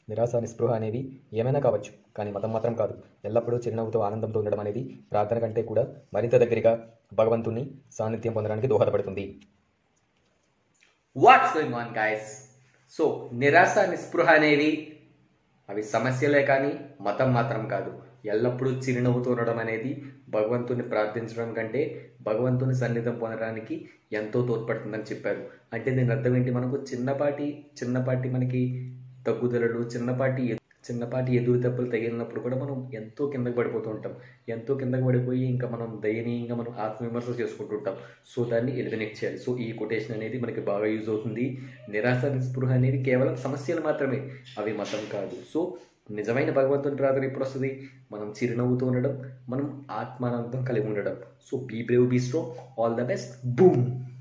నిరాశ నిస్పృహ అనేవి ఏమైనా కావచ్చు కానీ మతం మాత్రం కాదు ఎల్లప్పుడూ చిరునవ్వుతో ఆనందంతో ఉండడం అనేది ప్రార్థన కంటే కూడా మరింత దగ్గరగా భగవంతుని సాన్నిధ్యం పొందడానికి దోహదపడుతుంది what's going on guys so నిరాశ నిస్పృహ అనేవి అవి సమస్యలే కానీ మతం మాత్రం కాదు ఎల్లప్పుడూ చిరునవ్వుతో ఉండడం అనేది భగవంతుని ప్రార్థించడం కంటే భగవంతుని సన్నిధం పొందడానికి ఎంతో తోడ్పడుతుందని చెప్పారు అంటే దీని అర్థం ఏంటి మనకు చిన్నపాటి చిన్నపాటి మనకి తగ్గుదలలు చిన్నపాటి ఎ- చిన్నపాటి ఎదురు దెబ్బలు తగిలినప్పుడు కూడా మనం ఎంతో కిందకి పడిపోతూ ఉంటాం ఎంతో కిందకి పడిపోయి ఇంకా మనం దయనీయంగా మనం ఆత్మవిమర్శ చేసుకుంటూ ఉంటాం సో దాన్ని ఎలిమినేట్ చేయాలి సో ఈ కొటేషన్ అనేది మనకి బాగా యూజ్ అవుతుంది నిరాశ నిస్పృహ అనేది కేవలం సమస్యలు మాత్రమే అవి మతం కాదు సో నిజమైన భగవంతుని ప్రార్థన ఎప్పుడు వస్తుంది మనం చిరునవ్వుతూ ఉండడం మనం ఆత్మానందం కలిగి ఉండడం so be brave be strong all the best boom